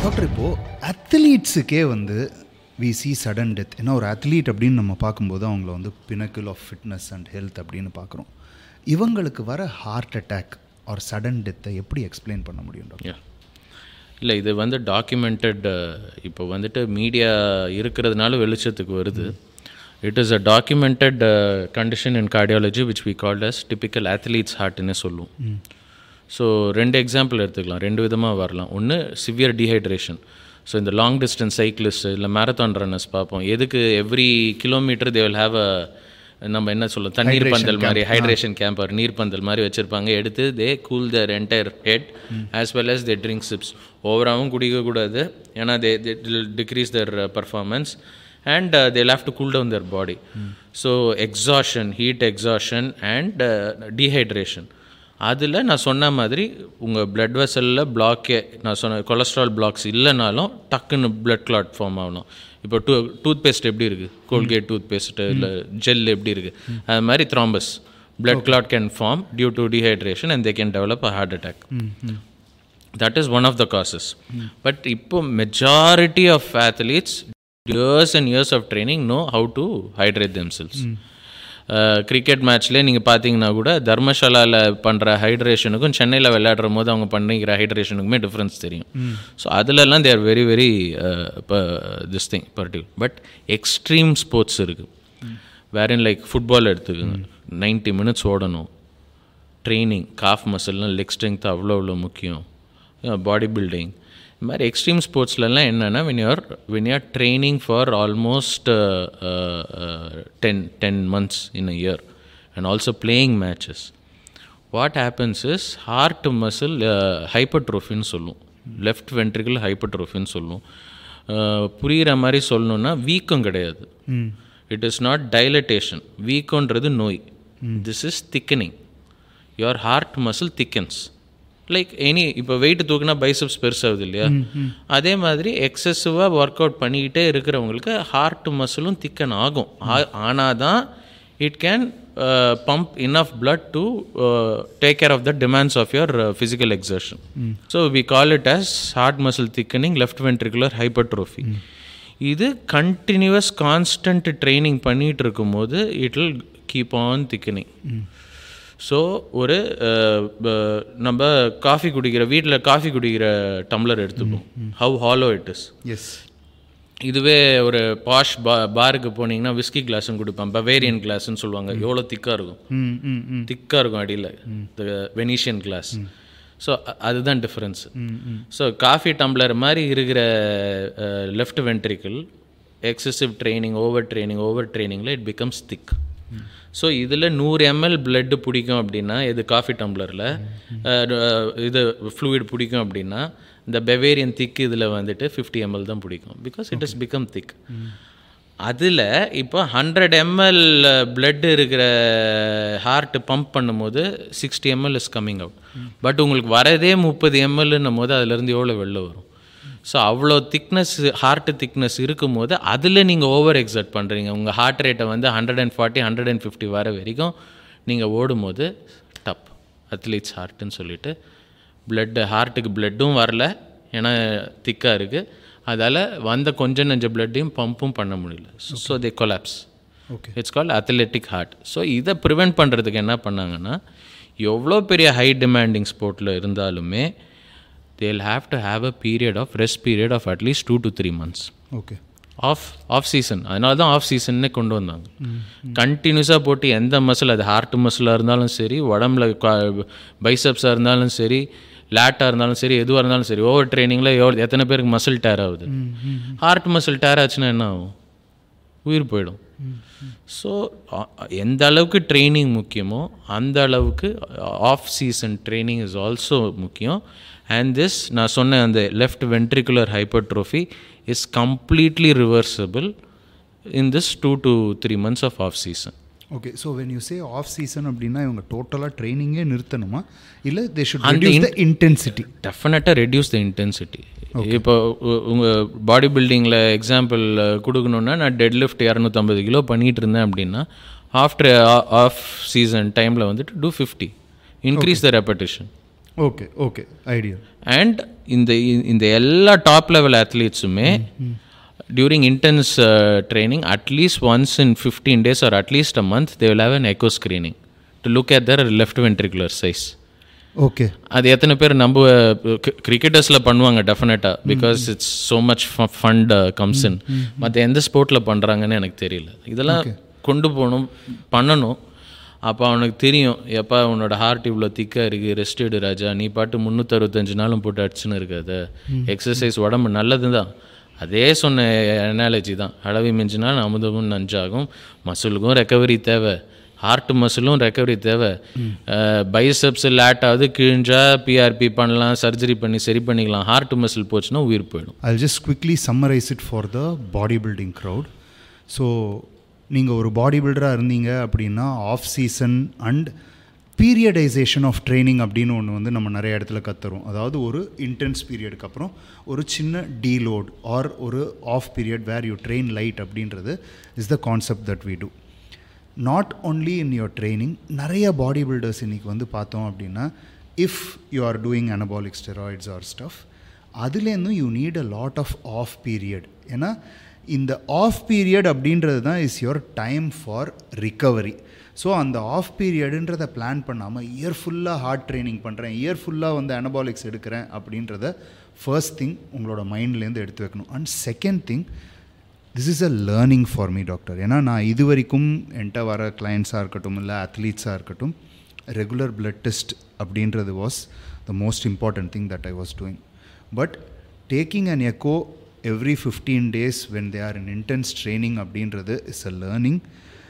Doctor இப்போது அத்லீட்ஸுக்கே வந்து we C sudden death ஏன்னா ஒரு அத்லீட் அப்படின்னு நம்ம பார்க்கும்போது அவங்கள வந்து pinnacle of fitness and health அப்படின்னு பார்க்குறோம் இவங்களுக்கு வர ஹார்ட் அட்டாக் ஆர் சடன் டெத்தை எப்படி எக்ஸ்பிளைன் பண்ண முடியும் டாக்டர் Yeah. இல்லை இது வந்து டாக்குமெண்டட் இப்போ வந்துட்டு மீடியா இருக்கிறதுனால வெளிச்சத்துக்கு வருது it is a documented condition in cardiology which we called as typical athletes ஹார்ட்னே சொல்லுவோம் ஸோ ரெண்டு எக்ஸாம்பிள் எடுத்துக்கலாம் ரெண்டு விதமாக வரலாம் ஒன்று சிவியர் டீஹைட்ரேஷன் ஸோ இந்த லாங் டிஸ்டன்ஸ் சைக்கிளிஸ்ட் இல்லை மேரத்தான் ரன்னர்ஸ் பார்ப்போம் எதுக்கு every kilometre they will have a நம்ம என்ன சொல்லுவோம் தண்ணீர் பந்தல் மாதிரி ஹைட்ரேஷன் கேம்ப் ஒரு நீர் பந்தல் மாதிரி வச்சுருப்பாங்க எடுத்து they cool their entire head as well as they drink sips ஓவராகவும் குடிக்கக்கூடாது ஏன்னா they they decrease their performance and they'll have to cool down their body so exhaustion heat exhaustion and dehydration அதில் நான் சொன்ன மாதிரி உங்கள் blood வெசலில் பிளாக்கே நான் சொன்ன கொலஸ்ட்ரால் பிளாக்ஸ் இல்லைனாலும் டக்குன்னு blood clot ஃபார்ம் ஆகணும் இப்போ டூ டூத் பேஸ்ட் எப்படி இருக்குது கோல்கேட் டூத் பேஸ்ட்டு இல்லை ஜெல் எப்படி இருக்குது அது மாதிரி thrombus blood clot can form due to dehydration and they can develop a heart attack that is one of the causes but இப்போ majority of athletes years and years of training know how to hydrate themselves cricket மேட்ச்லேயே நீங்கள் பார்த்தீங்கன்னா கூட தர்மசாலாவில் பண்ணுற ஹைட்ரேஷனுக்கும் சென்னையில் விளையாடுற போது அவங்க பண்ணிக்கிற ஹைட்ரேஷனுக்குமே டிஃப்ரென்ஸ் தெரியும் ஸோ அதிலெல்லாம் தேர் வெரி வெரி இப்போ this thing particular but extreme sports இருக்குது வேற லைக் ஃபுட்பால் எடுத்துக்கோங்க நைன்ட்டி மினிட்ஸ் ஓடணும் ட்ரைனிங் காஃப் மசில்லாம் லெக் ஸ்ட்ரென்த் அவ்வளோ அவ்வளோ முக்கியம் பாடி பில்டிங் இந்த மாதிரி எக்ஸ்ட்ரீம் ஸ்போர்ட்ஸ்லலாம் என்னென்னா when you're when you're training for almost ten ten months in a year and also playing matches what happens is heart muscle ஹைப்பர்ட்ரோஃபின்னு சொல்லுவோம் லெஃப்ட் வென்ட்ரிக்கல் ஹைப்பர்ட்ரோஃபின்னு சொல்லுவோம் புரிகிற மாதிரி சொல்லணுன்னா வீக்கம் கிடையாது இட் இஸ் நாட் டைலட்டேஷன் வீக்கோன்றது நோய் this is thickening your heart muscle thickens like any இப்போ வெயிட் தூக்குனா பைசப்ஸ் பெருசாகுது இல்லையா அதே மாதிரி எக்ஸசிவாக ஒர்க் அவுட் பண்ணிக்கிட்டே இருக்கிறவங்களுக்கு ஹார்ட் மசிலும் திக்கன் ஆகும் ஆனால் தான் it can pump enough blood to take care of the demands of your physical exertion so we call it as heart muscle thickening left ventricular hypertrophy இது கண்டினியூவஸ் கான்ஸ்டன்ட் ட்ரைனிங் பண்ணிகிட்டு இருக்கும்போது it will keep on thickening so ஒரு uh, ப- நம்ம coffee குடிக்கிற வீட்டில் coffee குடிக்கிற tumbler எடுத்துப்போம் how hollow it is yes இதுவே ஒரு பாஷ் பா பாருக்கு போனீங்கன்னா விஸ்கி கிளாஸும் கொடுப்பான் பவேரியன் கிளாஸ்னு சொல்லுவாங்க எவ்வளோ திக்காக இருக்கும் ம் ம் ம் திக்காக இருக்கும் அடியில் இந்த வெனீஷியன் கிளாஸ் ஸோ அதுதான் டிஃப்ரென்ஸ் ஸோ காஃபி டம்ளர் மாதிரி இருக்கிற left ventricle excessive training over training over ட்ரைனிங்கில் இட் பிகம்ஸ் திக் ஸோ இதில் நூறு எம்எல் பிளட்டு பிடிக்கும் அப்படின்னா இது காஃபி டம்ளரில் இது ஃப்ளூயிட் பிடிக்கும் அப்படின்னா இந்த பெவேரியன் திக் இதில் வந்துட்டு ஃபிஃப்டி எம்எல் தான் பிடிக்கும் because it is become thick அதில் இப்போ ஹண்ட்ரட் எம்எல் blood இருக்கிற ஹார்ட் பம்ப் பண்ணும்போது sixty ML is coming out but உங்களுக்கு வரதே முப்பது எம்எல்ன்னும் போது அதுலேருந்து எவ்வளோ வெளில வரும் ஸோ அவ்வளோ திக்னஸ் ஹார்ட் திக்னஸ் இருக்கும்போது அதில் நீங்கள் ஓவர் எக்ஸர்ட் பண்ணுறீங்க உங்கள் ஹார்ட் ரேட்டை வந்து hundred and forty hundred and fifty வர வரைக்கும் நீங்கள் ஓடும்போது டப் அத்லீட்ஸ் ஹார்ட்டுன்னு சொல்லிட்டு பிளட்டு ஹார்ட்டுக்கு பிளட்டும் வரல ஏன்னா திக்காக இருக்குது அதால் வந்த கொஞ்சம் நெஞ்ச பிளட்டையும் பம்பும் பண்ண முடியல so they collapse okay it's called athletic heart so இதை ப்ரிவெண்ட் பண்ணுறதுக்கு என்ன பண்ணாங்கன்னா எவ்வளோ பெரிய ஹை டிமாண்டிங் ஸ்போர்ட்டில் இருந்தாலுமே they'll have to have a period of rest period of at least two to three months okay off off season அதனால தான் ஆஃப் சீசன்னே கொண்டு வந்தாங்க கண்டினியூஸாக போட்டு எந்த மசில் அது ஹார்ட் மசிலாக இருந்தாலும் சரி உடம்புல பைசப்ஸாக இருந்தாலும் சரி லேட்டாக இருந்தாலும் சரி எதுவாக இருந்தாலும் சரி ஓவர் ட்ரைனிங்கில் எவ்வளோ எத்தனை பேருக்கு மசில் டேர் ஆகுது ஹார்ட் மசில் டேர் ஆச்சுன்னா என்ன ஆகும் உயிர் போயிடும் ஸோ எந்த அளவுக்கு ட்ரைனிங் முக்கியமோ அந்த அளவுக்கு off season training is also முக்கியம் அண்ட் திஸ் நான் சொன்ன அந்த left ventricular hypertrophy is completely reversible in this two to three months of off season okay so when you say off season அப்படின்னா இவங்க டோட்டலாக ட்ரைனிங்கே நிறுத்தணுமா இல்லை தே ஷுட் அந்த ரெடியூஸ் த இன்டென்சிட்டி டெஃபினட்டாக ரெடியூஸ் த இன்டென்சிட்டி இப்போ உங்கள் பாடி பில்டிங்கில் எக்ஸாம்பிள் கொடுக்கணுன்னா நான் டெட் லிஃப்ட் இரநூத்தம்பது கிலோ பண்ணிகிட்டு இருந்தேன் அப்படின்னா ஆஃப்டர் ஆஃப் சீசன் டைமில் வந்துட்டு two fifty increase the repetition okay okay idea and இந்த இந்த எல்லா டாப் லெவல் அத்லீட்ஸுமே during intense training at least once in fifteen days or at least a month they will have an echo screening to look at their left ventricular size okay அது எத்தனை பேர் நம்ம கிரிக்கெட்டர்ஸில் பண்ணுவாங்க டெஃபினட்டாக because it's so much fund comes in மற்ற எந்த ஸ்போர்ட்டில் பண்ணுறாங்கன்னு எனக்கு தெரியல இதெல்லாம் கொண்டு போகணும் பண்ணணும் அப்போ அவனுக்கு தெரியும் எப்போ உன்னோட ஹார்ட் இவ்வளோ திக்காக இருக்குது ரெஸ்ட் எடு ராஜா நீ பாட்டு முந்நூற்றறுபத்தஞ்சு நாளும் போட்டு அடிச்சுன்னு இருக்காது எக்ஸசைஸ் உடம்பு நல்லது தான் அதே சொன்ன அனாலஜி தான் அளவி மிஞ்சினால் அமுதமும் நஞ்சாகும் மசிலுக்கும் ரெக்கவரி தேவை ஹார்ட் மசிலும் ரெக்கவரி தேவை பைசப்ஸ் லேட் ஆகுது கிழிஞ்சா பிஆர்பி பண்ணலாம் சர்ஜரி பண்ணி சரி பண்ணிக்கலாம் ஹார்ட் மசில் போச்சுன்னா உயிர் போயிடும் I'll just quickly summarize it for the bodybuilding crowd. So நீங்கள் ஒரு பாடி பில்டராக இருந்தீங்க அப்படின்னா ஆஃப் சீசன் அண்ட் பீரியடைசேஷன் ஆஃப் ட்ரைனிங் அப்படின்னு ஒன்று வந்து நம்ம நிறைய இடத்துல கற்றுறோம் அதாவது ஒரு இன்டென்ஸ் பீரியடுக்கு அப்புறம் ஒரு சின்ன டீலோட் ஆர் ஒரு off period where you train light அப்படின்றது is the concept that we do not only in your training நிறைய பாடி பில்டர்ஸ் இன்றைக்கி வந்து பார்த்தோம் அப்படின்னா if you are doing anabolic steroids or stuff அதுலேருந்தும் you need a lot of off period ஏன்னா இந்த off period அப்படின்றது தான் is your time for recovery so அந்த ஆஃப் பீரியடுன்றதை பிளான் பண்ணாமல் இயர் ஃபுல்லாக ஹார்ட் ட்ரைனிங் பண்ணுறேன் இயர் ஃபுல்லாக வந்து அனபாலிக்ஸ் எடுக்கிறேன் அப்படின்றத ஃபர்ஸ்ட் திங் உங்களோட மைண்ட்லேருந்து எடுத்து வைக்கணும் and second thing this is a learning for me doctor ஏன்னா நான் இது வரைக்கும் என்கிட்ட வர கிளைண்ட்ஸாக இருக்கட்டும் இல்லை அத்லீட்ஸாக இருக்கட்டும் ரெகுலர் பிளட் டெஸ்ட் அப்படின்றது was the most important thing that I was doing but taking an echo every fifteen days when they are in intense training அப்படின்றது இஸ் அ லேர்னிங்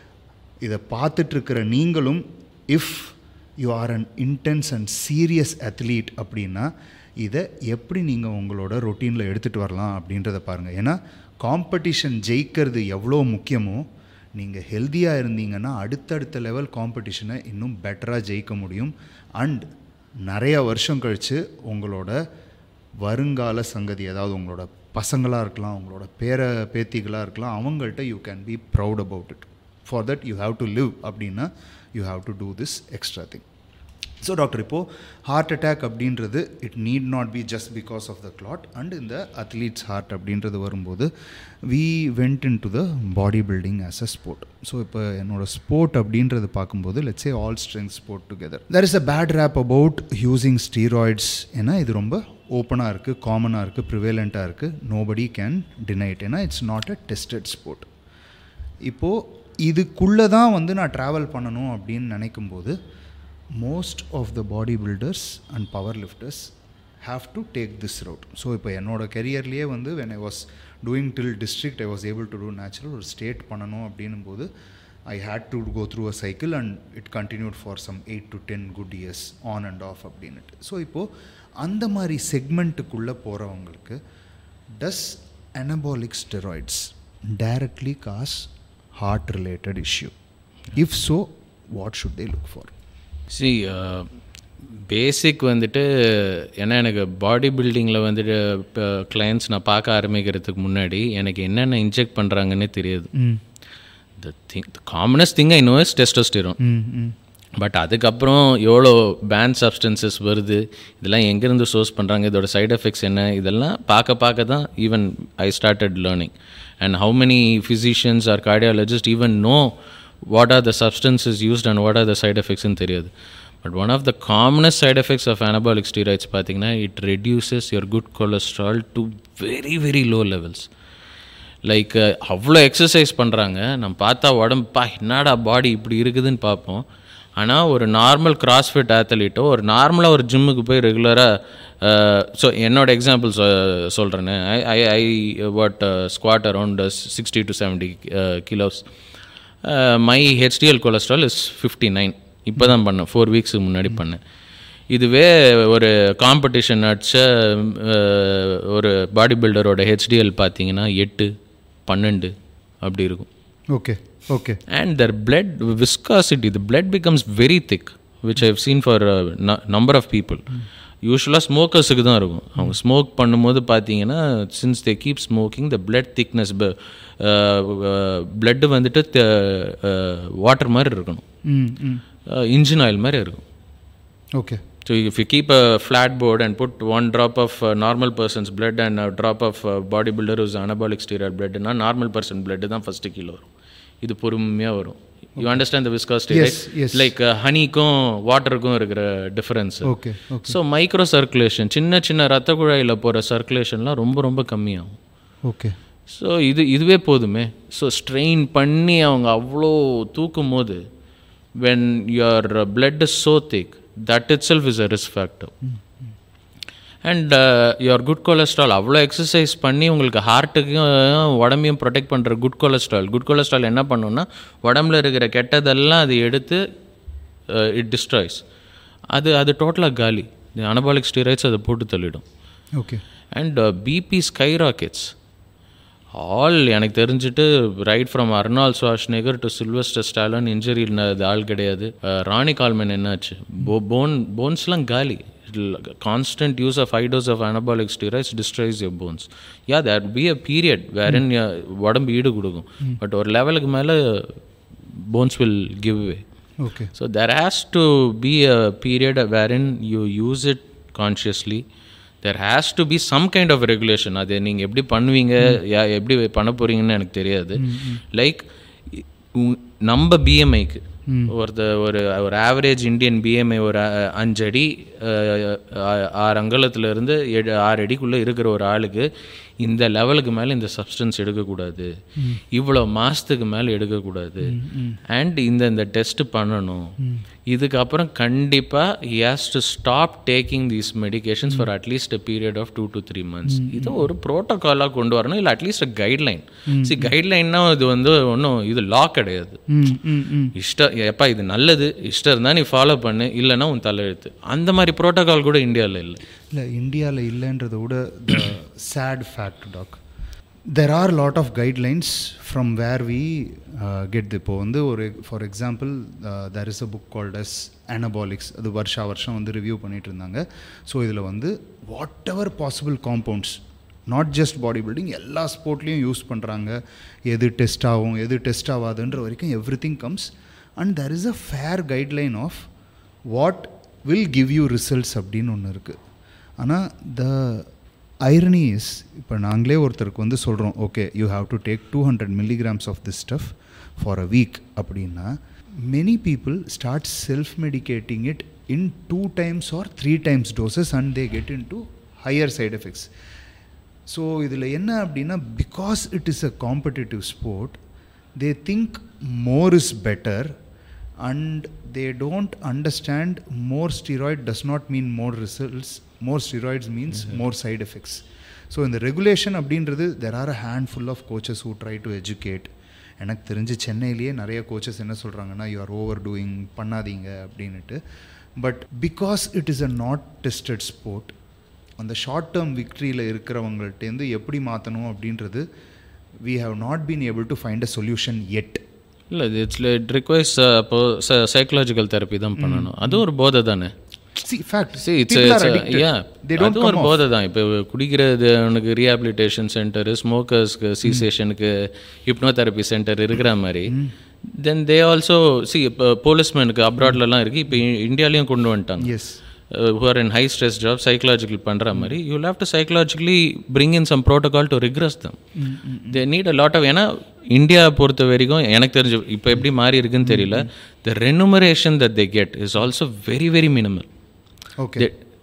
இதை பார்த்துட்ருக்கிற நீங்களும் if you are an intense and serious athlete அப்படின்னா இதை எப்படி நீங்கள் உங்களோட ரொட்டீனில் எடுத்துகிட்டு வரலாம் அப்படின்றத பாருங்கள் ஏன்னா காம்படிஷன் ஜெயிக்கிறது எவ்வளோ முக்கியமோ நீங்கள் ஹெல்த்தியாக இருந்தீங்கன்னா அடுத்தடுத்த லெவல் காம்படிஷனை இன்னும் பெட்டராக ஜெயிக்க முடியும் அண்ட் நிறைய வருஷம் கழித்து உங்களோட வருங்கால சங்கதி அதாவது உங்களோட பசங்களாக இருக்கலாம் உங்களோட பேர பேத்திகளாக இருக்கலாம் அவங்கள்ட்ட you can be proud about it for that you have to live அப்படின்னா you have to do this extra thing so doctor இப்போது ஹார்ட் அட்டாக் அப்படின்றது it need not be just because of the clot and இந்த athletes heart அப்படின்றது வரும்போது we went in to the body building as a sport so இப்போ என்னோட sport அப்படின்றது பார்க்கும்போது let's a all strength sport together there is a bad rap about using steroids ஏன்னா இது ரொம்ப ஓப்பனாக இருக்குது காமனாக இருக்குது ப்ரிவேலண்ட்டாக இருக்குது நோபடி கேன் டினைட் ஏன்னா it's not a tested sport இப்போது இதுக்குள்ளே தான் வந்து நான் ட்ராவல் பண்ணணும் அப்படின்னு நினைக்கும்போது most of the body builders and power lifters have to take this route so இப்போ என்னோட கெரியர்லேயே வந்து when I was doing till district I was able to do natural ஒரு ஸ்டேட் பண்ணணும் அப்படின்னும் போது I had to go through a cycle and it continued for some eight to ten good years on and off அப்படின்னுட்டு so இப்போது அந்த மாதிரி செக்மெண்ட்டுக்குள்ளே போகிறவங்களுக்கு does anabolic steroids directly cause heart related issue if so what should they look for சி basic வந்துட்டு ஏன்னா எனக்கு பாடி பில்டிங்கில் வந்துட்டு இப்போ கிளைண்ட்ஸ் நான் பார்க்க ஆரம்பிக்கிறதுக்கு முன்னாடி எனக்கு என்னென்ன இன்ஜெக்ட் பண்ணுறாங்கன்னே தெரியாது the thing the commonest thing I know is testosterone but அதுக்கப்புறம் எவ்வளோ பேன் சப்ஸ்டன்சஸ் வருது இதெல்லாம் எங்கேருந்து சோர்ஸ் பண்ணுறாங்க இதோட சைடு எஃபெக்ட்ஸ் என்ன இதெல்லாம் பார்க்க பார்க்க தான் even I started learning and how many physicians are cardiologist even know what are the substances used and what are the side எஃபெக்ட்ஸ்னு தெரியாது but one of the commonest side effects of anabolic steroids பார்த்தீங்கன்னா it reduces your good cholesterol to very very low levels like அவ்வளோ exercise பண்ணுறாங்க நம்ம பார்த்தா உடம்புப்பா என்னடா பாடி இப்படி இருக்குதுன்னு பார்ப்போம் ஆனால் ஒரு நார்மல் கிராஸ்ஃபிட் ஆத்தலீட்டோ ஒரு நார்மலாக ஒரு ஜிம்முக்கு போய் ரெகுலராக ஸோ என்னோட எக்ஸாம்பிள் சொல்கிறேன்னு I I I what squat around sixty to seventy kilos my HDL cholesterol is fifty nine இப்போ தான் பண்ணேன் ஃபோர் வீக்ஸுக்கு முன்னாடி பண்ணேன் இதுவே ஒரு காம்படிஷன் அடிச்ச ஒரு பாடி பில்டரோட ஹெச்டிஎல் பார்த்தீங்கன்னா எட்டு பன்னெண்டு அப்படி இருக்கும் okay okay and their blood viscosity the blood becomes very thick which I've seen for number of people யூஸ்வலாக ஸ்மோக்கர்ஸுக்கு தான் இருக்கும் அவங்க ஸ்மோக் பண்ணும்போது பார்த்தீங்கன்னா since they keep smoking the blood thickness blood வந்துட்டு வாட்டர் மாதிரி இருக்கணும் ம் ம் இன்ஜின் ஆயில் மாதிரி இருக்கும் okay So if you keep a flat board and put one drop of uh, normal person's blood and a drop of uh, bodybuilder who's anabolic steroid blood னா normal person blood தான் first கீழே வரும் இது பொறுமையாக வரும் you understand the viscosity Yes, yes. Like ஹனிக்கும் வாட்டருக்கும் இருக்கிற difference okay okay so micro circulation சின்ன சின்ன ரத்த குழாயில் போகிற சர்க்குலேஷன்லாம் ரொம்ப ரொம்ப கம்மியாகும் ஓகே ஸோ இது இதுவே போதுமே ஸோ ஸ்ட்ரெயின் பண்ணி அவங்க அவ்வளோ தூக்கும் போது when your blood is so thick that itself is a risk factor and your good cholesterol அவ்வளோ எக்ஸசைஸ் பண்ணி உங்களுக்கு ஹார்ட்டுக்கும் உடம்பையும் ப்ரொடெக்ட் பண்ணுற குட் கொலஸ்ட்ரால் குட் கொலஸ்ட்ரால் என்ன பண்ணுன்னா உடம்புல இருக்கிற கெட்டதெல்லாம் அது எடுத்து இட் டிஸ்ட்ராய்ஸ் அது அது டோட்டலாக காலி அனபாலிக் ஸ்டீராய்ட்ஸ் அதை போட்டு தள்ளிடும் okay and BP sky rockets all எனக்கு தெரிஞ்சுட்டு right from Arnold Schwarzenegger to Sylvester Stallone injury ஆள் கிடையாது அஹ், ராணி கால்மன் என்னாச்சு போ போன் போன்ஸ்லாம் காலி constant use of high dose of anabolic steroids destroys your bones yeah there be a period வேறன் உடம்பு ஈடு கொடுக்கும் பட் ஒரு லெவலுக்கு மேலே bones will give way okay So there has to be a period wherein you use it consciously. There has to be some kind of regulation. அது நீங்கள் எப்படி பண்ணுவீங்க யா எப்படி பண்ண போறீங்கன்னு எனக்கு தெரியாது லைக் நம்ம பிஎம்ஐக்கு ஒருத்த ஒரு ஒரு ஆவரேஜ் இந்தியன் பிஎம்ஐ ஒரு அ- அஞ்சு அடி அஹ், ஆ- ஆறு அங்கலத்துல இருந்து ஏழு ஆறு அடிக்குள்ளே இருக்கிற ஒரு ஆளுக்கு இந்த லெவலுக்கு மேலே இந்த சப்ஸ்டன்ஸ் எடுக்கக்கூடாது இவ்வளோ மாதத்துக்கு மேலே எடுக்கக்கூடாது அண்ட் இந்த இந்த டெஸ்ட் பண்ணணும் இதுக்கப்புறம் கண்டிப்பாக has to stop taking these medications for at least a period of two to three months இது ஒரு ப்ரோட்டோகாலாக கொண்டு வரணும் இல்லை அட்லீஸ்ட் அ கைட்லைன் சி கைட்லைன்னா இது வந்து ஒன்றும் இது லா கிடையாது ம் ம் ம் இஷ்டம் எப்பா இது நல்லது இஷ்டம் இருந்தால் நீ ஃபாலோ பண்ணு இல்லைன்னா உன் தலையெழுத்து அந்த மாதிரி ப்ரோட்டோகால் கூட இந்தியாவில் இல்லை இல்லை இந்தியாவில் இல்லைன்றதை விட the sad fact that there are lot of guidelines from where we get இப்போ வந்து ஒரு for example there is a book called as anabolics அது வருஷா வருஷம் வந்து ரிவ்யூ பண்ணிட்டு இருந்தாங்க ஸோ இதில் வந்து whatever possible compounds not just bodybuilding எல்லா ஸ்போர்ட்லேயும் யூஸ் பண்ணுறாங்க எது டெஸ்ட் ஆகும் எது டெஸ்ட் ஆகாதுன்ற வரைக்கும் everything comes and there is a fair guideline of what will give you results அப்படின்னு ஒன்று இருக்குது ஆனால் த ஐரணி இஸ் இப்போ நாங்களே ஒருத்தருக்கு வந்து சொல்கிறோம் okay you have to take two hundred milligrams of this stuff for a week அப்படின்னா many people start self medicating it in two times or three times doses and they get into higher side effects so இதில் என்ன அப்படின்னா because it is a competitive sport they think more is better and they don't understand more steroid does not mean more results more steroids means more side effects so இந்த regulation அப்படின்றது there are a handful of coaches who try to educate எனக்கு தெரிஞ்சு சென்னையிலேயே நிறைய coaches என்ன சொல்கிறாங்கன்னா you are over overdoing பண்ணாதீங்க அப்படின்ட்டு but because it is a not tested sport அந்த ஷார்ட் டேர்ம் விக்ட்ரியில் இருக்கிறவங்கள்ட்டேருந்து எப்படி மாற்றணும் அப்படின்றது we have not been able to find a solution yet இல்லை இட்ஸ் இட் ரிக்வயர்ஸ் அப்போ சைக்கலாஜிக்கல் தெரப்பி தான் பண்ணணும் அது ஒரு போதை தானே see fact See, it's a- it's a- yeah. அது ஒரு போதை தான் இப்போ குடிக்கிறது உனக்கு ரீஹாபிலிட்டேஷன் சென்டர் ஸ்மோக்கர்ஸ்க்கு சீசேஷனுக்கு ஹிப்னோதெரப்பி சென்டர் இருக்கிற மாதிரி தென் தே ஆல்சோ சி இப்போ போலீஸ்மேனுக்கு அப்ராட்லலாம் இருக்குது இப்போ இந்தியாலையும் கொண்டு வந்துட்டாங்க yes who are in high stress job psychological பண்ணுற மாதிரி you have to psychologically bring in some protocol to regress them they need a lot of ஏன்னா இந்தியா பொறுத்த வரைக்கும் எனக்கு தெரிஞ்சு இப்போ எப்படி மாறி இருக்குன்னு தெரியல the remuneration that they get is also very very minimal okay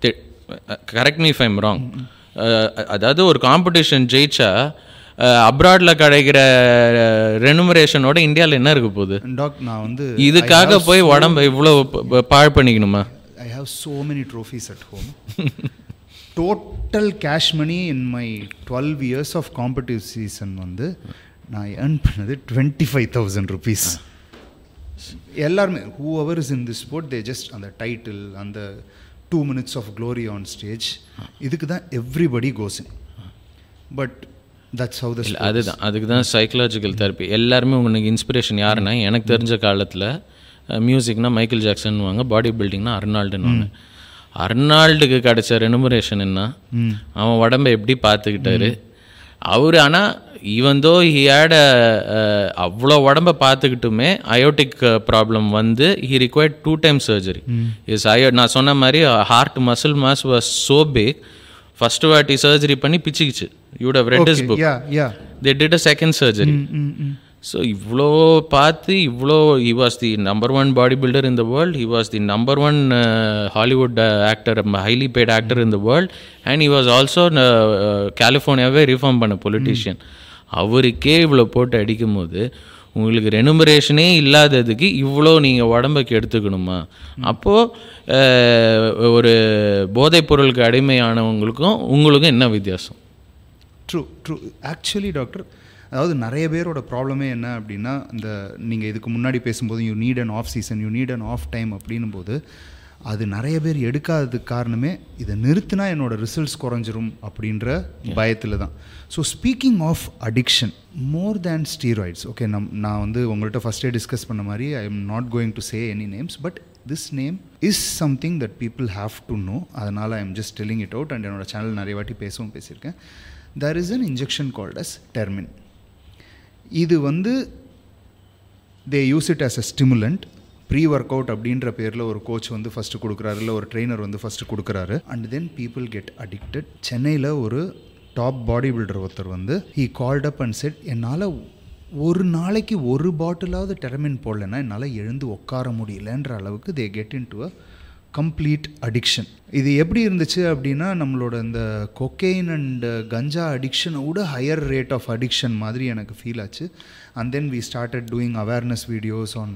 correct me if I'm wrong அதாவது ஒரு காம்படிஷன் ஜெயிச்சா அப்ராடில் கிடைக்கிற ரெனுமரேஷனோட இந்தியாவில் என்ன இருக்க போகுது டாக் நான் வந்து இதுக்காக போய் உடம்ப இவ்வளோ ப- பாழ் பண்ணிக்கணுமா I have so many trophies at home total cash money in my twelve years of competitive season வந்து நான் ஏர்ன் பண்ணது டுவெண்ட்டி ஃபைவ் தௌசண்ட் ருபீஸ் எல்லாருமே whoever is in the sport they just அந்த டைட்டில் அந்த two minutes of glory on stage இதுக்கு தான் everybody goes in but that's how the இல்ல, அதுதான் அதுக்கு தான் சைக்கலாஜிக்கல் தெரப்பி எல்லாருமே உங்களுக்கு இன்ஸ்பிரேஷன் யாருன்னா எனக்கு தெரிஞ்ச காலத்தில் மியூசிக்னா மைக்கேல் ஜாக்சன்வாங்க பாடி பில்டிங்னா அர்னால்டுன்னுவாங்க அர்னால்டுக்கு கிடைச்ச ரெனுமரேஷன் என்ன அவன் உடம்ப எப்படி பார்த்துக்கிட்டாரு அவர் ஆனால் ஈவன் தோ ஹி ஹேட் அவ்வளோ உடம்ப பார்த்துக்கிட்டுமே அயோட்டிக் ப்ராப்ளம் வந்து he required two time surgery is அயோ நான் சொன்ன மாதிரி heart muscle mass was so big first வாட்டி சர்ஜரி பண்ணி பிச்சுக்கிச்சு you'd have read his book yeah yeah they did a second surgery so இவ்வளோ பார்த்து இவ்வளோ he was the number one bodybuilder in the world he was the number one Hollywood actor highly paid actor in the world and he was also கலிஃபோர்னியாவே reform பண்ண politician அவருக்கே இவ்வளோ போட்டு அடிக்கும் போது உங்களுக்கு ரெனுமரேஷனே இல்லாததுக்கு இவ்வளோ நீங்கள் உடம்புக்கு எடுத்துக்கணுமா அப்போது ஒரு போதைப் பொருளுக்கு அடிமையானவங்களுக்கும் உங்களுக்கும் என்ன வித்தியாசம் ட்ரூ ட்ரூ ஆக்சுவலி டாக்டர் அதாவது நிறைய பேரோட ப்ராப்ளமே என்ன அப்படின்னா இந்த நீங்கள் இதுக்கு முன்னாடி பேசும்போது you need an off season you need an off time அப்படின்னும் போது அது நிறைய பேர் எடுக்காததுக்கு காரணமே இதை நிறுத்தினா என்னோட ரிசல்ட்ஸ் குறைஞ்சிரும் அப்படின்ற பயத்தில் தான் so speaking of addiction more than steroids okay நம் நான் வந்து உங்கள்கிட்ட ஃபஸ்ட்டே டிஸ்கஸ் பண்ண மாதிரி I am not going to say any names but this name is something that people have to know அதனால் I am just telling it out and என்னோட channel நிறைய வாட்டி பேசவும் பேசியிருக்கேன் there is an injection called as termin இது வந்து they use it as a stimulant pre workout அப்படின்ற பேரில் ஒரு கோச் வந்து ஃபஸ்ட்டு கொடுக்குறாரு இல்லை ஒரு ட்ரெயினர் வந்து ஃபஸ்ட்டு கொடுக்குறாரு and then people get addicted சென்னையில் ஒரு டாப் பாடி பில்டர் ஒருத்தர் வந்து he called up and said என்னால் ஒரு நாளைக்கு ஒரு பாட்டிலாவது டெரமின் போடலைன்னா என்னால் எழுந்து உட்கார முடியலன்ற அளவுக்கு they get into a complete addiction இது எப்படி இருந்துச்சு அப்படின்னா நம்மளோட இந்த கொக்கெயின் அண்ட் கஞ்சா அடிக்ஷனை விட ஹையர் ரேட் ஆஃப் அடிக்ஷன் மாதிரி எனக்கு ஃபீல் ஆச்சு and then we started doing awareness videos on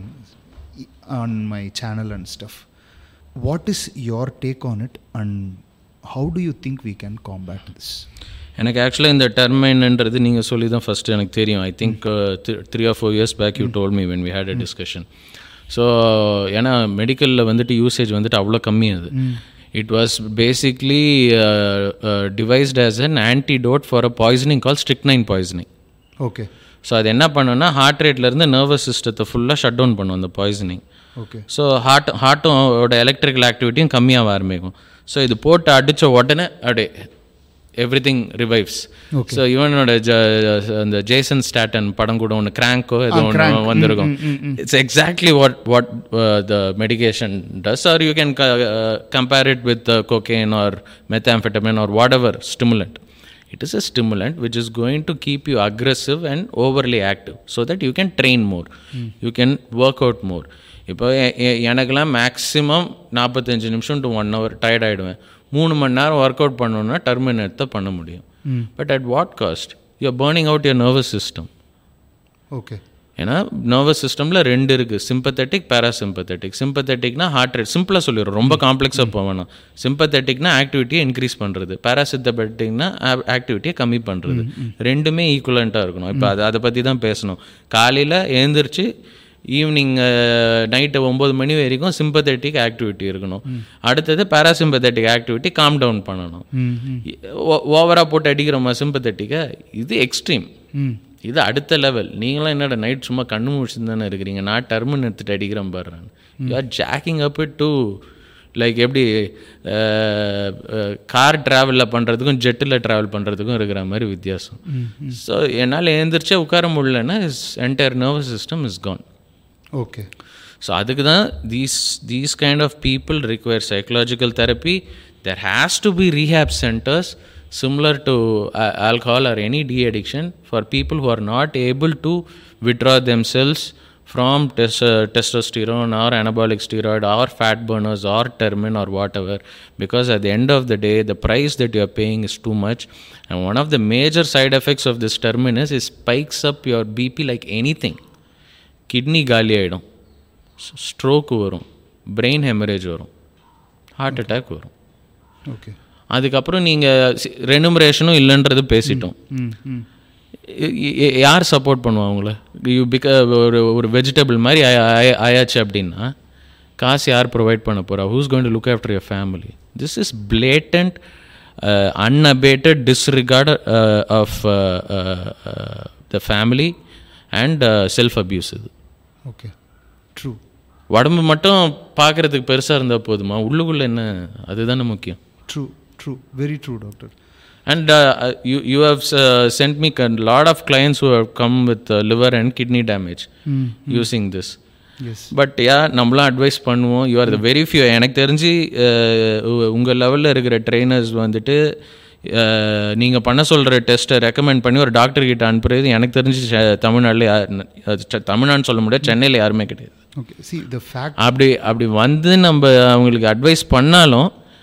on my channel and stuff what is your take on it and how do you think we can combat this எனக்கு ஆக்சுவலாக இந்த டெர்மைன்ன்றது நீங்கள் சொல்லி தான் first எனக்கு தெரியும் I think three or four years back you told me when we had a discussion so ஏன்னா மெடிக்கலில் வந்துட்டு யூசேஜ் வந்துட்டு அவ்வளோ கம்மி அது it was basically devised as an antidote for a poisoning called strychnine poisoning okay so அது என்ன பண்ணுன்னா ஹார்ட் ரேட்லேருந்து நர்வஸ் சிஸ்டத்தை ஃபுல்லாக ஷட் டவுன் பண்ணும் அந்த பாய்சனிங் ஓகே ஸோ ஹார்ட் ஹார்ட்டோட எலக்ட்ரிக்கல் ஆக்டிவிட்டியும் கம்மியாக ஆரம்பிக்கும் ஸோ இது போட்டு அடித்த உடனே அப்படியே எவ்ரி திங் ரிவைவ்ஸ் ஸோ இவனோட ஜ அந்த ஜேசன் ஸ்டாட்டன் படம் கூட ஒன்று கிராங்கோ ஏதோ ஒன்று வந்திருக்கும் it's exactly what what the medication does or you can compare it with cocaine or methamphetamine or whatever stimulant it is a stimulant which is going to keep you aggressive and overly active so that you can train more you can work out more இப்போ எ- எ- எனக்கெல்லாம் maximum நாற்பத்தஞ்சு நிமிஷம் to one hour tired ஆகிடுவேன் மூணு மணி நேரம் work out பண்ணணுன்னா டர்மினேட் தான் பண்ண முடியும் but at what cost you burning out your nervous system okay ஏன்னா நர்வஸ் சிஸ்டமில் ரெண்டு இருக்குது சிம்பத்தட்டிக் பேராசிம்பத்தட்டிக் சிம்பத்தட்டிக்னா ஹார்ட் ரேட் சிம்பிளாக சொல்லிடுறோம் ரொம்ப காம்ப்ளெக்ஸாக போவேணும் சிம்பத்தட்டிக்னா ஆக்டிவிட்டியை இன்க்ரீஸ் பண்ணுறது பேராசித்தபட்டிக்னா ஆக்டிவிட்டியை கம்மி பண்ணுறது ரெண்டுமே ஈக்குவலண்ட்டாக இருக்கணும் இப்போ அதை அதை பற்றி தான் பேசணும் காலையில் எழுந்திரிச்சு ஈவினிங் நைட்டு ஒம்பது மணி வரைக்கும் சிம்பத்தட்டிக் ஆக்டிவிட்டி இருக்கணும் அடுத்தது பேராசிம்பத்தட்டிக் ஆக்டிவிட்டி காம் டவுன் பண்ணணும் ஓவராக போட்டு அடிக்கிறோமா சிம்பத்தட்டிக்கை இது எக்ஸ்ட்ரீம் ம் இது அடுத்த லெவல் நீங்களாம் என்னடா நைட் சும்மா கண்ணு முடிச்சுட்டு தானே இருக்கிறீங்க நான் டர்மன் எடுத்துட்டு அடிக்கிறேன் பாடுறேன் you are jacking up it to like எப்படி கார் ட்ராவலில் பண்ணுறதுக்கும் ஜெட்டில் ட்ராவல் பண்ணுறதுக்கும் இருக்கிற மாதிரி வித்தியாசம் ஸோ என்னால் எழுந்திரிச்சே உட்கார முடியலன்னா is entire nervous system is gone okay so அதுக்கு தான் these these kind of people require psychological therapy there has to be rehab centres similar to alcohol or any deaddiction for people who are not able to withdraw themselves from tes- uh, testosterone or anabolic steroid or fat burners or termin or whatever because at the end of the day the price that you are paying is too much and one of the major side effects of this termin is it spikes up your bp like anything kidney காலி ஆகிடும் stroke வரும் brain haemorrhage வரும் heart attack வரும் okay அதுக்கப்புறம் நீங்கள் ரெனுமரேஷனும் இல்லைன்றது பேசிட்டோம் ம் ம் இ- இ- யார் சப்போர்ட் பண்ணுவா அவங்கள யூ பிக ஒரு ஒரு வெஜிடபிள் மாதிரி ஆய- ஆய- ஆயாச்சு அப்படின்னா காசு யார் ப்ரொவைட் பண்ண போகிறா who's going to look after your family this is blatant unabated disregard of the family and self abuse இது ஓகே ட்ரூ உடம்பு மட்டும் பார்க்குறதுக்கு பெருசாக இருந்தால் போதுமா உள்ளுக்குள்ளே என்ன அதுதானே முக்கியம் true true very true doctor And uh, uh, you, you have uh, sent me a lot of clients who have come with uh, liver and kidney damage using this. Yes but yeah நம்மளாம் advice பண்ணுவோம் you are the very few எனக்கு தெரிஞ்சு உங்கள் லெவலில் இருக்கிற trainers வந்துட்டு நீங்கள் பண்ண சொல்கிற டெஸ்ட்டை ரெக்கமெண்ட் பண்ணி ஒரு டாக்டர் கிட்ட அனுப்புறது எனக்கு தெரிஞ்சு செ- தமிழ்நாட்டுல யார் தமிழ்நாடுன்னு சொல்ல முடியாது சென்னையில் யாருமே கிடையாது ஓகே சி த ஃபேக்ட் அப்படி அப்படி வந்து நம்ம அவங்களுக்கு அட்வைஸ் பண்ணாலும்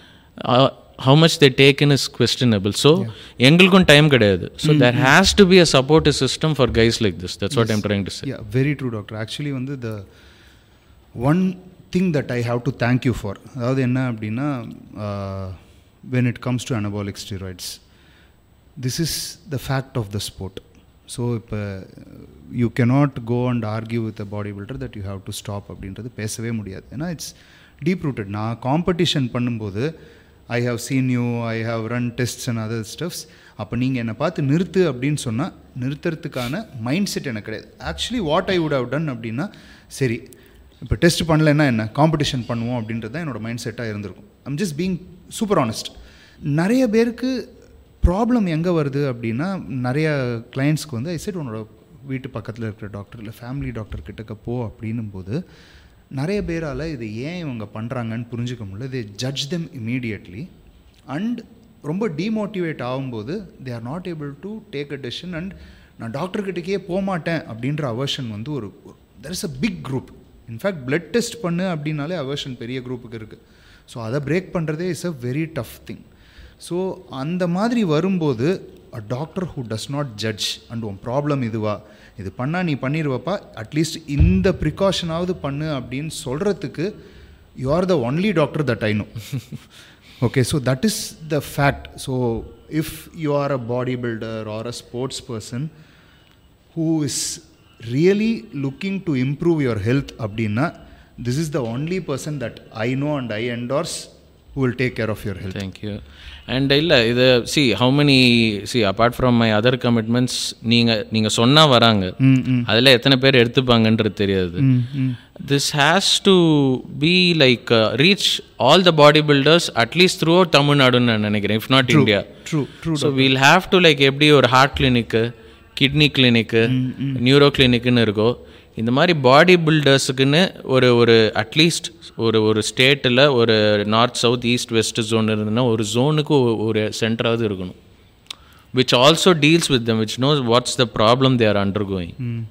how much they taken is questionable so எங்களுக்கும் டைம் கிடையாது so there has to be a support system for guys like this that's what I'm trying to say yeah very true doctor actually வந்து the one thing that I have to thank you for அதாவது என்ன அப்படின்னா when it comes to anabolic steroids this is the fact of the sport so இப்போ you cannot go and argue with a bodybuilder that you have to stop அப்படின்றது பேசவே முடியாது ஏன்னா it's deep rooted நான் competition பண்ணும்போது I have seen you I have run tests and other stuffs அப்போ நீங்கள் என்னை பார்த்து நிறுத்து அப்படின்னு சொன்னால் நிறுத்துறதுக்கான மைண்ட் செட் எனக்கு கிடையாது actually what I would have done அப்படின்னா சரி இப்போ டெஸ்ட் பண்ணலைன்னா என்ன காம்படிஷன் பண்ணுவோம் அப்படின்றது தான் என்னோட மைண்ட் செட்டாக இருந்திருக்கும் I'm just being super honest நிறைய பேருக்கு ப்ராப்ளம் எங்கே வருது அப்படின்னா நிறைய கிளைண்ட்ஸ்க்கு வந்து ஐ செட் உன்னோட வீட்டு பக்கத்தில் இருக்கிற டாக்டர் இல்லை ஃபேமிலி டாக்டர் கிட்டக்க போ அப்படின்னும் போது நிறைய பேரால் இது ஏன் இவங்க பண்ணுறாங்கன்னு புரிஞ்சுக்க முடியல they judge them immediately and ரொம்ப டீமோட்டிவேட் ஆகும்போது they are not able to take a decision and நான் டாக்டர்கிட்டக்கே போக மாட்டேன் அப்படின்ற அவர்ஷன் வந்து ஒரு there is a big group in fact blood test பண்ணு அப்படின்னாலே அவர்ஷன் பெரிய குரூப்புக்கு இருக்குது ஸோ அதை பிரேக் பண்ணுறதே is a very tough thing so அந்த மாதிரி வரும்போது a doctor who does not judge and உன் ப்ராப்ளம் இதுவா இது பண்ணால் நீ பண்ணிடுவப்பா அட்லீஸ்ட் இந்த ப்ரிகாஷனாவது பண்ணு அப்படின்னு சொல்கிறதுக்கு you are the only doctor that I know okay so that is the fact so if you are a bodybuilder or a sports person who is really looking to improve your health அப்படின்னா this is the only person that I know and I endorse who will take care of your health. Thank you and இல்லை இது see how many see apart from my other commitments நீங்கள் நீங்கள் சொன்னால் வராங்க அதில் எத்தனை பேர் எடுத்துப்பாங்கன்றது தெரியாது this has to be like reach all the body builders at least throughout தமிழ்நாடுன்னு நான் நினைக்கிறேன் if not India True, true. So we'll have to like எப்படி ஒரு heart clinic kidney clinic neuro கிளினிக்குன்னு இருக்கோ இந்த மாதிரி பாடி பில்டர்ஸுக்குன்னு ஒரு ஒரு அட்லீஸ்ட் ஒரு ஒரு ஸ்டேட்டில் ஒரு north south east west zone இருந்ததுன்னா ஒரு ஜோனுக்கு ஒரு சென்டராவது இருக்கணும் which also deals with them which knows what's the problem they are undergoing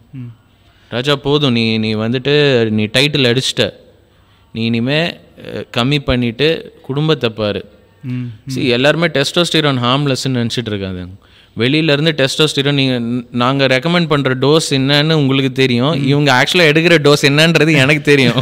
ராஜா போதும் நீ நீ வந்துட்டு நீ டைட்டில் அடிச்சிட்ட நீ இனிமே அஹ், கம்மி பண்ணிட்டு குடும்பத்தை பாரு சி எல்லாருமே டெஸ்டோஸ்டிரான் ஹார்ம்லெஸ்ன்னு நினச்சிட்டு இருக்காங்க வெளியிலேருந்து டெஸ்டோஸ்டிரான் நீங்கள் நாங்கள் ரெக்கமெண்ட் பண்ணுற டோஸ் என்னன்னு உங்களுக்கு தெரியும் இவங்க ஆக்சுவலாக எடுக்கிற டோஸ் என்னன்றது எனக்கு தெரியும்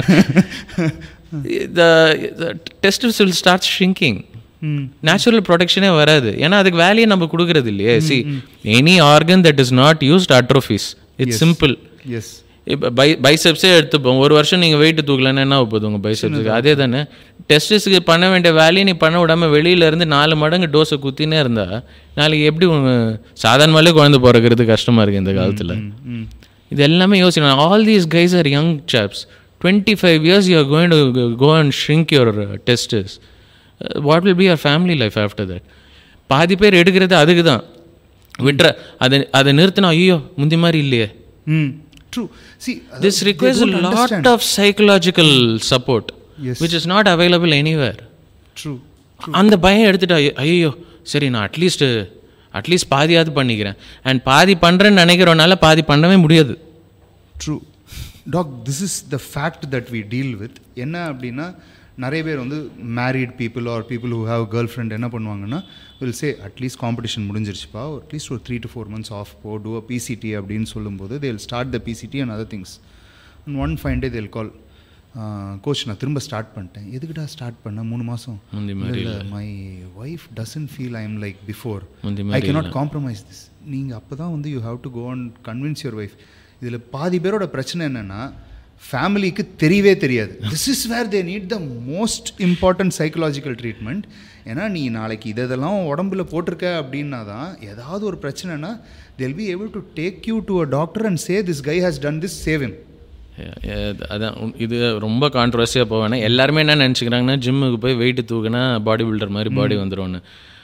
the testes will start shrinking natural ப்ரொடெக்ஷனே வராது ஏன்னா அதுக்கு வேலையை நம்ம கொடுக்கறது இல்லையே see any organ that is not used atrophies it's simple Yes. இப்போ பை பைசெப்ஸே எடுத்துப்போம் ஒரு வருஷம் நீங்கள் வெயிட் தூக்கலன்னா என்ன போகுது உங்கள் பைசெப்ஸுக்கு அதே தானே டெஸ்டஸ்க்கு பண்ண வேண்டிய வேலையை நீ பண்ண விடாம வெளியில இருந்து நாலு மடங்கு டோஸை குத்தினே இருந்தா நாளைக்கு எப்படி உங்க சாதாரணமாலே குழந்தை பிறக்கிறது கஷ்டமா இருக்கு இந்த காலத்தில் இது எல்லாமே யோசிக்கணும் all these guys are young chaps twenty five years you are going to go and shrink your testes what will be your family life after that பாதி பேர் எடுக்கிறது அதுக்கு தான் விட்டுற அதை அதை நிறுத்தினா ஐயோ முந்தி மாதிரி இல்லையே Mm. True. See, this they requires a don't lot understand. of psychological support Yes. which is not available anywhere True. அந்த பயம் எடுத்துட்டு ஐயோ- ஐயோ சரி நான் அட்லீஸ்ட் அட்லீஸ்ட் பாதியாவது பண்ணிக்கிறேன் அண்ட் பாதி பண்ணுறேன்னு நினைக்கிறோனால பாதி பண்ணவே முடியாது true talk this is the fact that we deal with என்ன அப்படின்னா நிறைய பேர் வந்து married people are people who have girl friend என்ன பண்ணுவாங்கன்னா வில் சே அட்லீஸ்ட் காம்படிஷன் முடிஞ்சிருச்சுப்பா அட்லீஸ்ட் ஒரு three to four months off போ டூ அ பிசிடி அப்படின்னு சொல்லும்போது they will start the PCT and other things and one fine day they'll call coach நான் திரும்ப start பண்ணிட்டேன் எதுக்குடா ஸ்டார்ட் பண்ண மூணு மாதம் முந்தி இல்லை my wife doesn't feel I am like before முந்தி ஐ கேனாட் காம்ப்ரமைஸ் திஸ் நீங்கள் அப்போ தான் வந்து you have to go and convince your wife இதில் பாதி பேரோட பிரச்சனை என்னென்னா ஃபேமிலிக்கு தெரியவே தெரியாது this is where they need the most important psychological treatment ஏன்னா நீ நாளைக்கு இது இதெல்லாம் உடம்புல போட்டிருக்க அப்படின்னா தான் ஏதாவது ஒரு பிரச்சனைனா they'll be able to take you to a doctor and say this guy has done this save him அதான் உன்- இது ரொம்ப கான்ட்ரவர்சியாக போவேன்னா எல்லாருமே என்ன நினச்சிக்கிறாங்கன்னா ஜிம்முக்கு போய் வெயிட் தூக்குனா பாடி பில்டர் மாதிரி பாடி வந்துடும்னு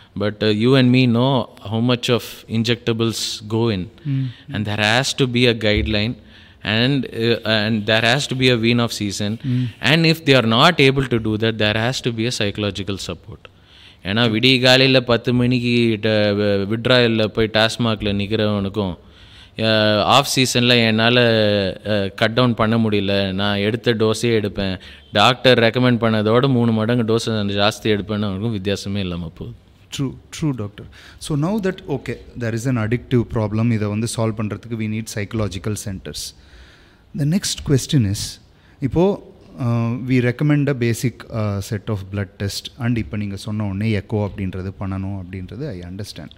but uh, you and me know how much of injectables go in and there has to be a guideline and uh, and there has to be a wean off season and if they are not able to do that there has to be a psychological support ஏன்னா விடிய காலையில் பத்து மணிக்கு விட்ராயலில் போய் டாஸ்மாகில் நிற்கிறவனுக்கும் of சீசனில் என்னால் cut down பண்ண முடியல நான் எடுத்த டோஸே எடுப்பேன் டாக்டர் ரெக்கமெண்ட் பண்ணதோட மூணு மடங்கு டோஸ் ஜாஸ்தி எடுப்பேன்னு அவனுக்கும் வித்தியாசமே இல்லாமல் போகுது true true doctor so now that okay there is an addictive problem இதை வந்து சால்வ் பண்ணுறதுக்கு we need psychological centres the next question is இப்போது we recommend a basic set of blood test and இப்போ நீங்கள் சொன்ன உடனே எக்கோ அப்படின்றது பண்ணணும் அப்படின்றது ஐ அண்டர்ஸ்டாண்ட்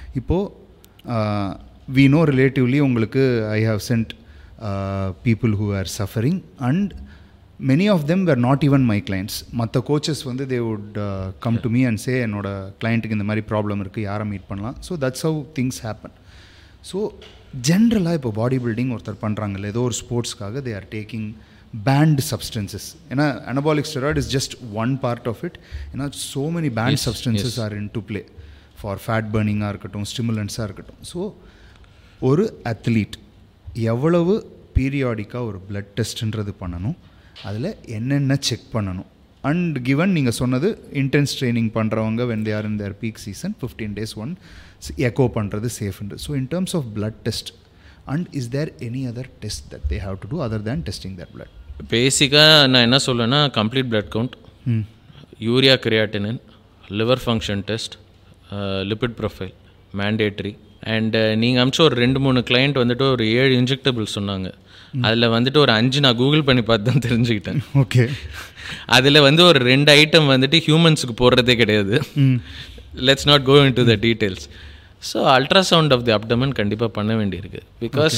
இப்போது வி நோ ரிலேட்டிவ்லி உங்களுக்கு I have sent people who are suffering and many of them were not even my clients மற்ற கோச்சஸ் வந்து they would come to me and say என்னோட கிளைண்ட்டுக்கு இந்த மாதிரி ப்ராப்ளம் இருக்குது யாரை மீட் பண்ணலாம் so that's how things happen so ஜென்ரலாக இப்போ பாடி பில்டிங் ஒருத்தர் பண்ணுறாங்கல்ல ஏதோ ஒரு ஸ்போர்ட்ஸ்க்காக they are taking banned substances ஏன்னா anabolic steroid is just one part of it ஏன்னா so many banned substances are into play for fat பர்னிங்காக இருக்கட்டும் ஸ்டிமுலன்ஸாக இருக்கட்டும் ஸோ ஒரு அத்லீட் எவ்வளவு பீரியாடிக்காக ஒரு பிளட் டெஸ்ட்ன்றது பண்ணணும் அதில் என்னென்ன செக் பண்ணணும் அண்ட் கிவன் நீங்கள் சொன்னது இன்டென்ஸ் ட்ரைனிங் பண்ணுறவங்க when they are in their peak season fifteen days one echo பண்ணுறது சேஃப்ன்று so in terms of blood test and is there any other test that they have to do other than testing their blood பேசிக்காக நான் என்ன சொல்லுவேன்னா complete blood count urea creatinine liver function test lipid profile mandatory and நீங்கள் அமிச்ச ஒரு ரெண்டு மூணு client வந்துட்டு ஒரு ஏழு இன்ஜெக்டபிள் சொன்னாங்க அதில் வந்துட்டு ஒரு அஞ்சு நான் கூகுள் பண்ணி பார்த்து தான் தெரிஞ்சுக்கிட்டேன் ஓகே அதில் வந்து ஒரு ரெண்டு ஐட்டம் வந்துட்டு ஹியூமன்ஸுக்கு போடுறதே கிடையாது let's not go in to the details so ultrasound of the abdomen கண்டிப்பாக பண்ண வேண்டியிருக்கு பிகாஸ்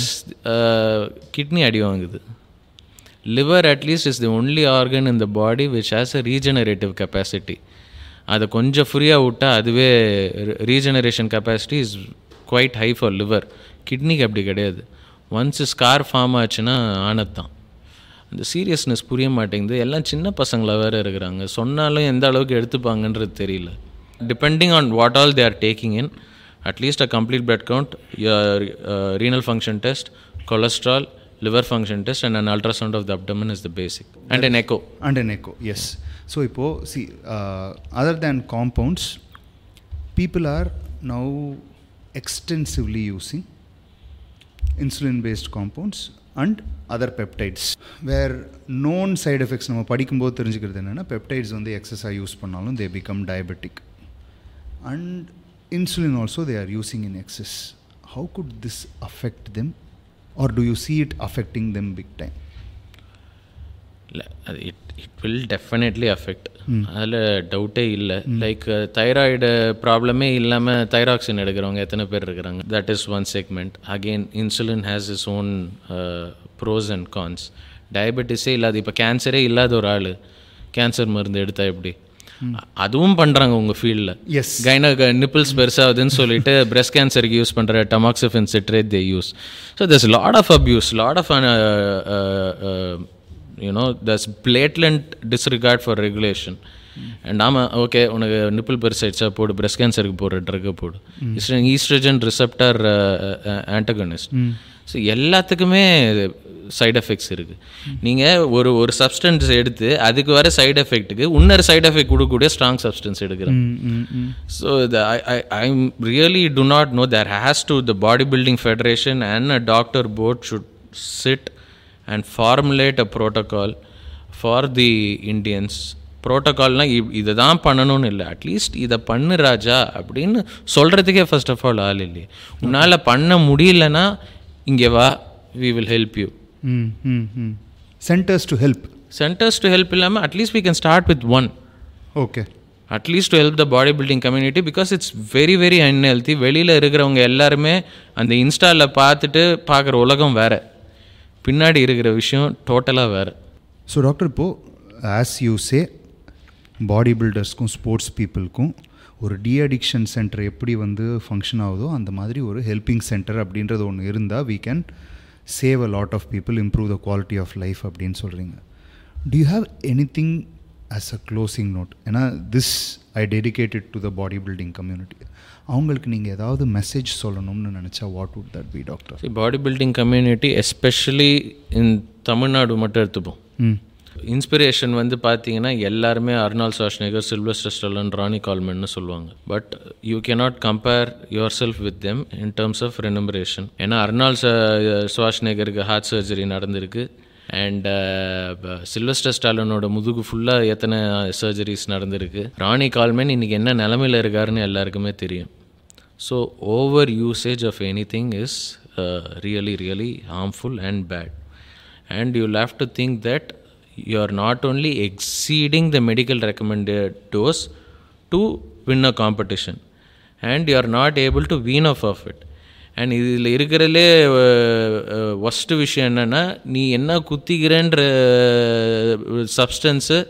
கிட்னி அடி வாங்குது liver at least is the only organ in the body which has a regenerative capacity அதை கொஞ்சம் ஃப்ரீயாக விட்டால் அதுவே regeneration capacity is quite high for liver கிட்னிக்கு அப்படி கிடையாது ஒன்ஸ் ஸ்கார் ஃபார்ம் ஆச்சுன்னா ஆனது தான் அந்த சீரியஸ்னஸ் புரிய மாட்டேங்குது எல்லாம் சின்ன பசங்களாக வேறு இருக்கிறாங்க சொன்னாலும் எந்த அளவுக்கு எடுத்துப்பாங்கன்றது தெரியல depending on what all they are taking in at least a complete blood count renal function test cholesterol liver function test and an ultrasound of the abdomen is the basic and an echo and an echo yes so இப்போது see uh, other than compounds people are now extensively using insulin based compounds and other peptides where known side effects நம்ம படிக்கும்போது தெரிஞ்சுக்கிறது என்னென்னா peptides வந்து எக்ஸஸாக use பண்ணாலும் they become diabetic and insulin also they are using in excess how good this affect them are to you see it affecting them big time இல்லை அது it it will definitely affect அதில் டவுட்டே இல்லை like thyroid ப்ராப்ளமே இல்லாமல் thyroxine எடுக்கிறவங்க எத்தனை பேர் இருக்கிறாங்க that is one segment again insulin has is own pros and cons டயபெட்டிஸே இல்லாத இப்போ கேன்சரே இல்லாத ஒரு ஆள் கேன்சர் மருந்து எடுத்தா எப்படி அதுவும் பண்ணுறாங்க உங்கள் ஃபீல்டில் எஸ் கைன நிப்பிள்ஸ் பெருசாகுதுன்னு சொல்லிட்டு பிரஸ்ட் கேன்சருக்கு யூஸ் பண்ணுற tamoxifen citrate they use so thus lot of abuse lot of you know thus blatant disregard for regulation and ஆமாம் ஓகே உனக்கு நிப்பிள் பெருசாயிடுச்சா போடு பிரஸ்ட் கேன்சருக்கு போடுற ட்ரக்கை போடு ஈஸ்ட்ரஜன் ரிசப்டர் ஆன்டகனிஸ்ட் ஸோ எல்லாத்துக்குமே சைடு எஃபெக்ட்ஸ் இருக்குது நீங்கள் ஒரு ஒரு சப்ஸ்டன்ஸ் எடுத்து அதுக்கு வர சைடு எஃபெக்ட்டுக்கு இன்னொரு சைடு எஃபெக்ட் கொடுக்கக்கூடிய ஸ்ட்ராங் சப்ஸ்டன்ஸ் எடுக்கிறேன் so I really do not know there has to the body building federation and a doctor board should sit and formulate a protocol for the Indians ப்ரோட்டோகால்னால் இதை தான் பண்ணணும்னு இல்லை at least இதை பண்ணு ராஜா அப்படின்னு சொல்கிறதுக்கே ஃபர்ஸ்ட் ஆஃப் ஆல் ஆள் இல்லையே உன்னால் பண்ண முடியலன்னா இங்கே வா we will help you centres to help centres to help இல்லாமல் at least we can start with one okay at least to help the body building community because it's very very unhealthy வெளியில் இருக்கிறவங்க எல்லாருமே அந்த இன்ஸ்டாவில் பார்த்துட்டு பார்க்குற உலகம் வேறு பின்னாடி இருக்கிற விஷயம் டோட்டலாக வேறு ஸோ டாக்டர் இப்போது ஆஸ் யூ சே பாடி பில்டர்ஸ்க்கும் ஸ்போர்ட்ஸ் பீப்புளுக்கும் ஒரு டி அடிக்ஷன் சென்டர் எப்படி வந்து ஃபங்க்ஷன் ஆகுதோ அந்த மாதிரி ஒரு ஹெல்பிங் சென்டர் அப்படின்றது ஒன்று இருந்தால் we can save a lot of people improve the quality of life அப்படின்னு சொல்கிறீங்க do you have any thing as a closing note ஏன்னா this I dedicated to the body building community அவங்களுக்கு நீங்கள் ஏதாவது message சொல்லணும்னு நினச்சா what would that be doctor body building community especially in Tamil Nadu மட்டும் எடுத்துப்போம் ம் இன்ஸ்பிரேஷன் வந்து பார்த்தீங்கன்னா எல்லாருமே அர்னால் சாஷ்னேகர் சில்வஸ்டர் ஸ்டலன் ராணி கால்மென்னு சொல்லுவாங்க but you cannot compare yourself with them in terms of remuneration ஏன்னா அர்னால் சுவாஷ்னேகருக்கு ஹார்ட் சர்ஜரி நடந்திருக்கு அண்ட் சில்வஸ்டர் ஸ்டாலனோட முதுகு ஃபுல்லாக எத்தனை சர்ஜரிஸ் நடந்திருக்கு ராணி கால்மென் இன்னைக்கு என்ன நிலமையில இருக்காருன்னு எல்லாருக்குமே தெரியும் so over usage of any thing is really really harmful and bad and you'll have to think that you are not only exceeding the medical recommended dose to win a competition and you are not able to wean off of it and இதில் இருக்கிறதுலே worst விஷயம் என்னென்னா நீ என்ன குத்திக்கிறன்ற substance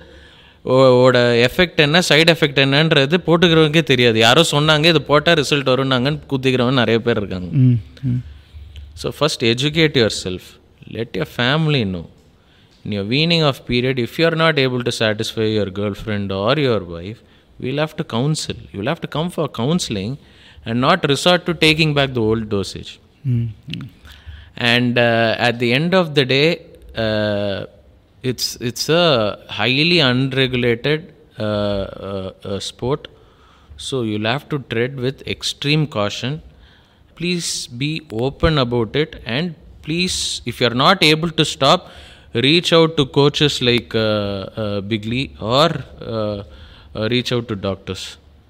ஓட effect என்ன side effect என்னன்றது போட்டுக்கிறவங்களுக்கே தெரியாது யாரோ சொன்னாங்க இது போட்டால் ரிசல்ட் வரும்னாங்கன்னு குத்திக்கிறவங்க நிறைய பேர் இருக்காங்க ம் ம் So first educate yourself. Let your family know. In your weaning off period, if you are not able to satisfy your girlfriend or your wife, we'll have to counsel. You'll have to come for counseling and not resort to taking back the old dosage. ம் ம் And uh, at the end of the day, uh, it's it's a highly unregulated uh, uh, uh, sport, so you'll have to tread with extreme caution. Please be open about it, and please, if you are not able to stop, reach out to coaches like uh, uh, Bigley or uh, uh, reach out to doctors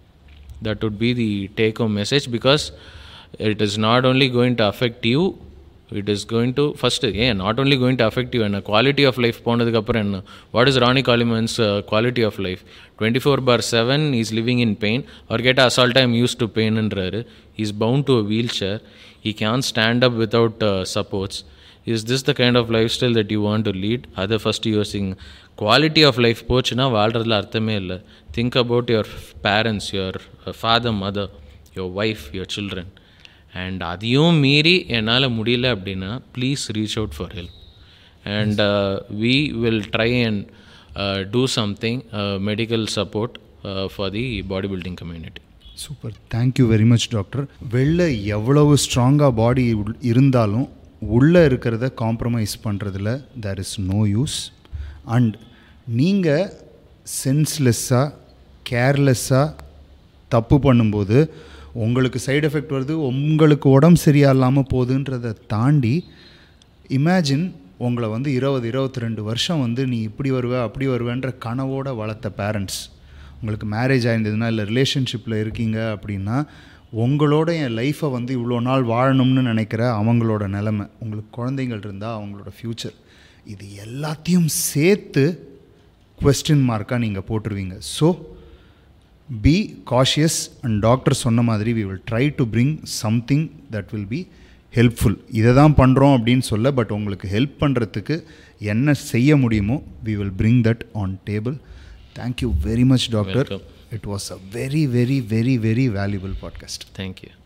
that would be the take home message because it is not only going to affect you it is going to first yeah not only going to affect you and a quality of life போனதுக்கப்புறம் என்ன what is Ronnie Coleman's uh, quality of life 24 bar 7 he's living in pain or get assault I'm used to pain ன்றாரு he's bound to a wheelchair he can't stand up without uh, supports is this the kind of lifestyle that you want to lead அதை first யோசிங்க quality of life போச்சுன்னா வாழ்கிறதுல அர்த்தமே இல்லை think about your parents your father mother your wife your children and அதையும் மீறி என்னால் முடியல அப்படின்னா please reach out for help and we will try and do something medical support for the body building community super thank you very much doctor வெளில எவ்வளவு ஸ்ட்ராங்காக body இருந்தாலும் உள்ளே இருக்கிறத காம்ப்ரமைஸ் பண்ணுறதுல there is no use and நீங்கள் சென்ஸ்லெஸ்ஸாக கேர்லெஸ்ஸாக தப்பு பண்ணும்போது உங்களுக்கு சைடு எஃபெக்ட் வருது உங்களுக்கு உடம்பு சரியா இல்லாமல் போகுதுன்றதை தாண்டி இமேஜின் உங்களை வந்து இருபது இருபத்தி ரெண்டு வருஷம் வந்து நீ இப்படி வருவ அப்படி வருவேன்ற கனவோட வளர்த்த பேரண்ட்ஸ் உங்களுக்கு மேரேஜ் ஆயிருந்ததுன்னா இல்லை ரிலேஷன்ஷிப்பில் இருக்கீங்க அப்படின்னா உங்களோட என் லைஃப்பை வந்து இவ்வளோ நாள் வாழணும்னு நினைக்கிற அவங்களோட நிலமை உங்களுக்கு குழந்தைங்கள் இருந்தால் அவங்களோட ஃப்யூச்சர் இது எல்லாத்தையும் சேர்த்து கொஸ்டின் மார்க்காக நீங்கள் போட்டுருவீங்க so be cautious and doctor சொன்ன மாதிரி we will try to bring something that will be helpful இதை தான் பண்ணுறோம் அப்படின்னு சொல்ல பட் உங்களுக்கு ஹெல்ப் பண்ணுறதுக்கு என்ன செய்ய முடியுமோ we will bring that on table thank you very much doctor Welcome. It was a very very very very valuable podcast thank you